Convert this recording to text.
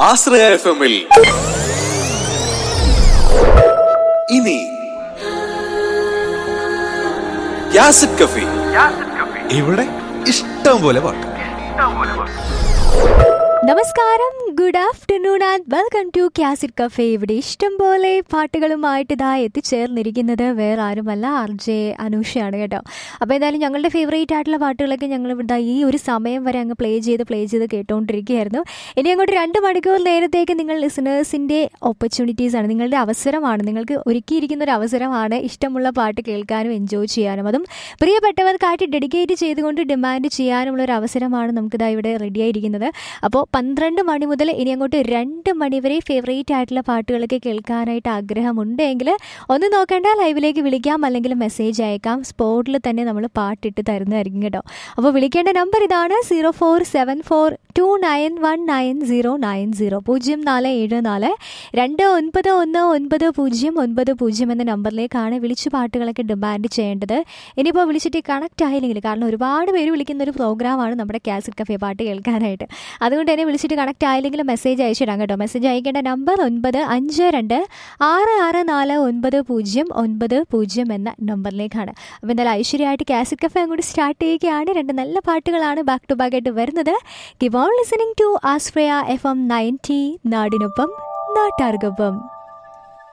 ആശ്രയ F എമ്മിൽ ഇനി യാസിഡ് കഫി ഇവിടെ ഇഷ്ടം പോലെ പാട്ട് നമസ്കാരം good afternoon and welcome to ക്യാസിറ്റ് കഫേ ഇവിടെ ഇഷ്ടംപോലെ പാട്ടുകളുമായിട്ട് ഇതാ എത്തിച്ചേർന്നിരിക്കുന്നത് വേറെ ആരുമല്ല ആർ ജെ അനൂഷയാണ് കേട്ടോ അപ്പോൾ എന്തായാലും ഞങ്ങളുടെ ഫേവറേറ്റ് ആയിട്ടുള്ള പാട്ടുകളൊക്കെ ഞങ്ങൾ ഇവിടെ ഈ ഒരു സമയം വരെ അങ്ങ് പ്ലേ ചെയ്ത് പ്ലേ ചെയ്ത് കേട്ടുകൊണ്ടിരിക്കുകയായിരുന്നു ഇനി അങ്ങോട്ട് രണ്ട് മണിക്കൂർ നേരത്തേക്ക് നിങ്ങൾ ലിസണേഴ്സിൻ്റെ ഓപ്പർച്യൂണിറ്റീസ് ആണ് നിങ്ങളുടെ അവസരമാണ് നിങ്ങൾക്ക് ഒരുക്കിയിരിക്കുന്ന ഒരു അവസരമാണ് ഇഷ്ടമുള്ള പാട്ട് കേൾക്കാനും എൻജോയ് ചെയ്യാനും അതും പ്രിയപ്പെട്ടവർക്കായിട്ട് ഡെഡിക്കേറ്റ് ചെയ്തുകൊണ്ട് ഡിമാൻഡ് ചെയ്യാനുമുള്ള ഒരു അവസരമാണ് നമുക്കിതാ ഇവിടെ റെഡി ആയിരിക്കുന്നത് അപ്പോൾ പന്ത്രണ്ട് മണി മുതൽ ഇനി അങ്ങോട്ട് രണ്ട് മണി വരെ ഫേവറേറ്റ് ആയിട്ടുള്ള പാട്ടുകളൊക്കെ കേൾക്കാനായിട്ട് ആഗ്രഹമുണ്ടെങ്കിൽ ഒന്ന് നോക്കേണ്ട ലൈവിലേക്ക് വിളിക്കാം അല്ലെങ്കിൽ മെസ്സേജ് അയക്കാം സ്പോട്ടിൽ തന്നെ നമ്മൾ പാട്ടിട്ട് തരുന്നതായിരിക്കും കേട്ടോ അപ്പോൾ വിളിക്കേണ്ട നമ്പർ ഇതാണ് zero four seven four two nine one nine zero nine zero പൂജ്യം നാല് ഏഴ് നാല് രണ്ട് ഒൻപത് ഒന്ന് ഒൻപത് പൂജ്യം ഒൻപത് പൂജ്യം എന്ന നമ്പറിലേക്കാണ് വിളിച്ച് പാട്ടുകളൊക്കെ ഡിമാൻഡ് ചെയ്യേണ്ടത് ഇനിയിപ്പോൾ വിളിച്ചിട്ട് കണക്റ്റ് ആയില്ലെങ്കിൽ കാരണം ഒരുപാട് പേര് വിളിക്കുന്ന ഒരു പ്രോഗ്രാമാണ് നമ്മുടെ കാസറ്റ് കഫേ പാട്ട് കേൾക്കാനായിട്ട് അതുകൊണ്ട് തന്നെ വിളിച്ചിട്ട് കണക്റ്റ് ആയില്ലെങ്കിൽ മെസ്സേജ് അയച്ചിടാം കേട്ടോ മെസ്സേജ് അയക്കേണ്ട നമ്പർ ഒൻപത് അഞ്ച് രണ്ട് ആറ് ആറ് നാല് ഒൻപത് പൂജ്യം ഒൻപത് പൂജ്യം എന്ന നമ്പറിലേക്കാണ് അപ്പോൾ എന്തായാലും ഐശ്വര്യമായിട്ട് കാസറ്റ് കഫേ അങ്ങോട്ട് സ്റ്റാർട്ട് ചെയ്യുകയാണ് രണ്ട് നല്ല പാട്ടുകളാണ് ബാക്ക് ടു ബാക്ക് ആയിട്ട് വരുന്നത് ഗിവ് ഓൺ ലിസണിങ് ടു ആസ്ട്രയ എഫ് എം നയൻറ്റി നാടിനൊപ്പം നാട്ടാർക്കൊപ്പം